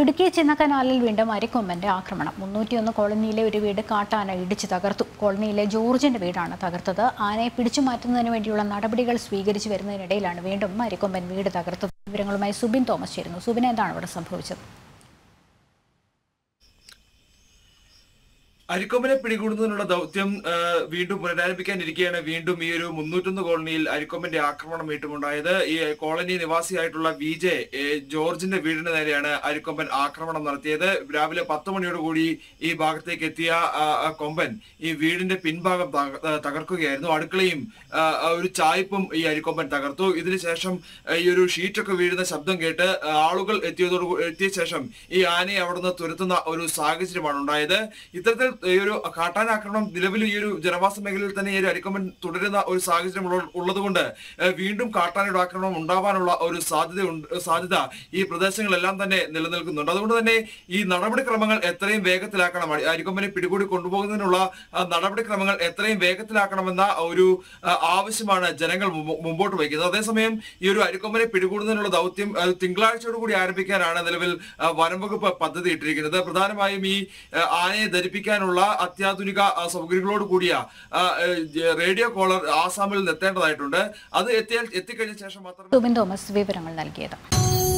ഇടുക്കി ചിന്നക്കനാലിൽ വീണ്ടും അരിക്കൊമ്പന്റെ ആക്രമണം മുന്നൂറ്റിയൊന്ന് കോളനിയിലെ ഒരു വീട് കാട്ടാന ഇടിച്ചു തകർത്തു കോളനിയിലെ ജോർജിന്റെ വീടാണ് തകർത്തത് ആനയെ പിടിച്ചു മാറ്റുന്നതിന് വേണ്ടിയുള്ള നടപടികൾ സ്വീകരിച്ചു വരുന്നതിനിടയിലാണ് വീണ്ടും അരിക്കൊമ്പൻ വീട് തകർത്തത് വിവരങ്ങളുമായി സുബിൻ തോമസ് ചേരുന്നു സുബിൻ എന്താണ് ഇവിടെ സംഭവിച്ചത് അരിക്കൊമ്പനെ പിടികൂടുന്നതിനുള്ള ദൗത്യം ആ, വീണ്ടും പുനരാരംഭിക്കാനിരിക്കെയാണ് വീണ്ടും ഈ ഒരു മുന്നൂറ്റൊന്ന് കോളനിയിൽ അരിക്കൊമ്പന്റെ ആക്രമണം വീട്ടുമുണ്ടായത് ഈ കോളനി നിവാസിയായിട്ടുള്ള വി ജെ ഏ, ജോർജിന്റെ വീടിന് നേരെയാണ് അരിക്കൊമ്പൻ ആക്രമണം നടത്തിയത് രാവിലെ പത്ത് മണിയോടുകൂടി ഈ ഭാഗത്തേക്ക് എത്തിയ ആ, ആ കൊമ്പൻ ഈ വീടിന്റെ പിൻഭാഗം തക- ആ, തകർക്കുകയായിരുന്നു അടുക്കളയും ആ, ആ, ഒരു ചായ്പും ഈ അരിക്കൊമ്പൻ തകർത്തു ഇതിനുശേഷം ആ, ഈ ഒരു ഷീറ്റൊക്കെ വീഴുന്ന ശബ്ദം കേട്ട് ആ, ആളുകൾ എത്തിയതോട് കൂ- എത്തിയ ശേഷം ഈ ആനയെ അവിടുന്ന് തുരത്തുന്ന ഒരു സാഹചര്യമാണ് ഉണ്ടായത് ഇത്തരത്തിൽ ഈ ഒരു കാട്ടാനാക്രമണം നിലവിൽ ഈ ഒരു ജനവാസ മേഖലയിൽ തന്നെ ഈ ഒരു അരിക്കൊമ്പൻ തുടരുന്ന ഒരു സാഹചര്യം ഉള്ള- ഉള്ളതുകൊണ്ട് ഏഹ്, വീണ്ടും കാട്ടാനയുടെ ആക്രമണം ഉണ്ടാവാനുള്ള ഒരു സാധ്യത ഉണ്ട് സാധ്യത ഈ പ്രദേശങ്ങളെല്ലാം തന്നെ നിലനിൽക്കുന്നുണ്ട് അതുകൊണ്ട് തന്നെ ഈ നടപടിക്രമങ്ങൾ എത്രയും വേഗത്തിലാക്കണം അരി- അരിക്കൊമ്പനെ പിടികൂടി കൊണ്ടുപോകുന്നതിനുള്ള ആ, നടപടിക്രമങ്ങൾ എത്രയും വേഗത്തിലാക്കണമെന്ന ഒരു ആ, ആവശ്യമാണ് ജനങ്ങൾ മുമ്പ് മുമ്പോട്ട് വയ്ക്കുന്നത് അതേസമയം ഈ ഒരു അരിക്കൊമ്പനെ പിടികൂടുന്നതിനുള്ള ദൗത്യം ആ, തിങ്കളാഴ്ചയോട് കൂടി ആരംഭിക്കാനാണ് നിലവിൽ ആ, വനം വകുപ്പ് പദ്ധതി ഇട്ടിരിക്കുന്നത് പ്രധാനമായും ഈ ആ, ആനയെ ധരിപ്പിക്കാനുള്ള അത്യാധുനിക ആ, സൗകര്യങ്ങളോട് കൂടിയ ആ, ഏ, ജ- റേഡിയോ കോളർ ആസാമിൽ നിന്ന് എത്തേണ്ടതായിട്ടുണ്ട് അത് എത്തിയാൽ എത്തിക്കഴിഞ്ഞ ശേഷം മാത്രമേ സുബിൻ തോമസ് വിവരങ്ങൾ നൽകിയത്